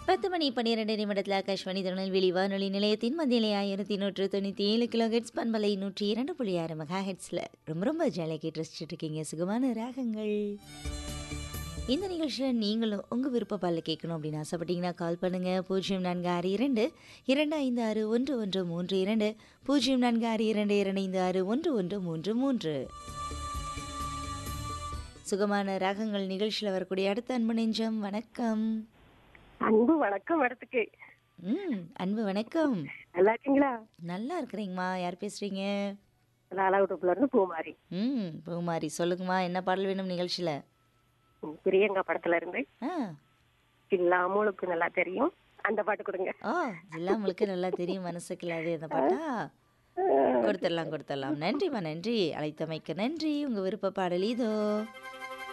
பத்து மணி பன்னிரெண்டு நிமிடத்தில் ஆகாஷ்வாணி திருநெல்வேலி வானொலி நிலையத்தின் மத்தியிலே ஆயிரத்தி நூற்று தொண்ணூற்றி ஏழு கிலோ ஹெட்ஸ் பண்பலை நூற்றி இரண்டு புள்ளி ஆறு மெகா ஹெட்ஸில் ரொம்ப ரொம்ப ஜாலியாக கேட்டு ரசிச்சுட்டு இருக்கீங்க சுகமான ராகங்கள் இந்த நிகழ்ச்சியில் நீங்களும் உங்கள் விருப்ப பால்ல கேட்கணும் அப்படின்னு ஆசைப்பட்டீங்கன்னா கால் பண்ணுங்கள் பூஜ்ஜியம் நான்கு ஆறு இரண்டு இரண்டு ஐந்து ஆறு ஒன்று ஒன்று மூன்று இரண்டு பூஜ்ஜியம் நான்கு ஆறு இரண்டு இரண்டு ஐந்து ஆறு ஒன்று ஒன்று மூன்று மூன்று சுகமான ராகங்கள் நிகழ்ச்சியில் வரக்கூடிய அடுத்த அன்பு நெஞ்சம் வணக்கம் அன்பு வணக்கம் மேடத்துக்கு ம் அன்பு வணக்கம் நல்லா இருக்கீங்களா நல்லா இருக்கிறீங்கம்மா யார் பேசுகிறீங்க லாலாவுட்டுப்புல இருந்து பூமாரி ம் பூமாரி சொல்லுங்கம்மா என்ன பாடல் வேணும் நிகழ்ச்சியில் ம், பிரியங்கா படத்துல இருந்து ஆ இல்லாமலுக்கு நல்லா தெரியும் அந்த பாட்டு கொடுங்க ஓ எல்லாம் உங்களுக்கு நல்லா தெரியும் மனசுக்குள்ளாவே அந்த பாட்டா கொடுத்துடலாம் கொடுத்துடலாம் நன்றிம்மா நன்றி அழைத்தமைக்கு நன்றி உங்கள் விருப்ப பாடல் இதோ